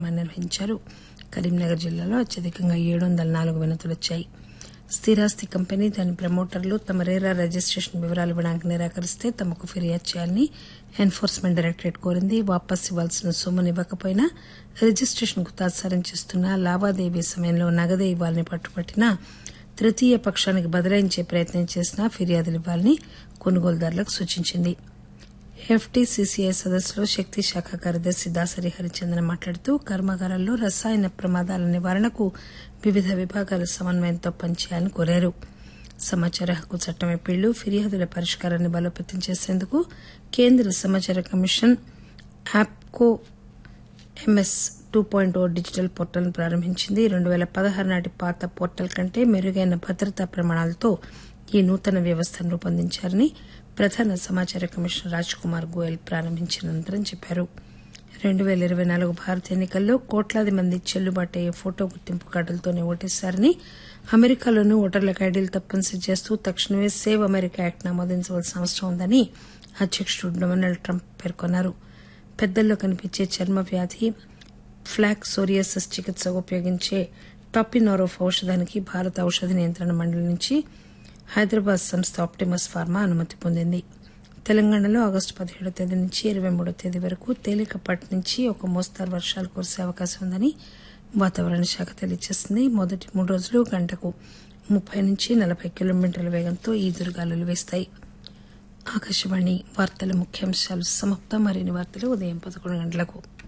నిర్వహించారు కరీంనగర్ జిల్లాలో అత్యధికంగా ఏడు వందల నాలుగు వినతులు వచ్చాయి స్థిరాస్తి కంపెనీ దాని ప్రమోటర్లు తమ రేరా రిజిస్టేషన్ వివరాలు ఇవ్వడానికి నిరాకరిస్తే తమకు ఫిర్యాదు చేయాలని ఎన్ఫోర్స్మెంట్ డైరెక్టరేట్ కోరింది వాపస్ ఇవ్వాల్సిన సొమ్మును ఇవ్వకపోయినా రిజిస్టేషన్ కు తాత్సారం చేస్తున్నా లావాదేవీ సమయంలో నగదే ఇవ్వాలని పట్టుపట్టినా తృతీయ పక్షానికి బదలాయించే ప్రయత్నం చేసినా ఫిర్యాదులు ఇవ్వాలని కొనుగోలుదారులకు సూచించింది ఎఫ్టీసీసీఐ సదస్సులో శక్తి శాఖ కార్యదర్శి దాసరి హరిచందన్ మాట్లాడుతూ కర్మాగారాల్లో రసాయన ప్రమాదాల నివారణకు వివిధ విభాగాల సమన్వయంతో పనిచేయాలని కోరారు సమాచార హక్కు చట్టం ఎప్పిళ్లు ఫిర్యాదుల పరిష్కారాన్ని బలోపేతం చేసేందుకు కేంద్ర సమాచార కమిషన్ యాప్కో MS two point O digital portal ప్రారంభించింది రెండు పేల పదహారు నాటి పాత పోర్టల్ కంటే మెరుగైన భద్రతా ప్రమాణాలతో ఈ నూతన వ్యవస్థను రూపొందించారని ప్రధాన సమాచార కమిషనర్ రాజ్ కుమార్ గోయల్ ప్రారంభించిన అనంతరం చెప్పారు రెండు పేల ఇరవై నాలుగు భారత ఎన్నికల్లో కోట్లాది మంది చెల్లుబాటు అయ్యే ఫోటో గుర్తింపు కార్డులతోనే ఓటేశారని అమెరికాలోనూ ఓటర్లకు ఐడీలు తప్పనిసరి చేస్తూ తక్షణమే సేవ్ అమెరికా యాక్ట్ ఆమోదించవలసిన అవసరం ఉందని అధ్యకుడు డొనాల్డ్ ట్రంప్ పేర్కొన్నారు పెద్దల్లో కనిపించే చర్మ వ్యాధి ఫ్లాక్ సోరియాసిస్ చికిత్సకు ఉపయోగించే టాపినోరోఫ్ ఔషధానికి భారత ఔషధ నియంత్రణ మండలి నుంచి హైదరాబాద్ సంస్థ ఆప్టిమస్ ఫార్మా అనుమతి పొందింది తెలంగాణలో ఆగస్టు పదిహేడో తేదీ నుంచి ఇరవై మూడో తేదీ వరకు తేలికపాటి నుంచి ఒక మోస్తారు వర్షాలు కురిసే అవకాశం ఉందని వాతావరణ శాఖ తెలియజేసింది మొదటి మూడు రోజులు గంటకు ముప్పై నుంచి నలభై కిలోమీటర్ల వేగంతో ఈ దుర్గాలు వేస్తాయి ఆకాశవాణి వార్తల ముఖ్యాంశాలు సమాప్తం మరిన్ని వార్తలు ఉదయం పదకొండు గంటలకు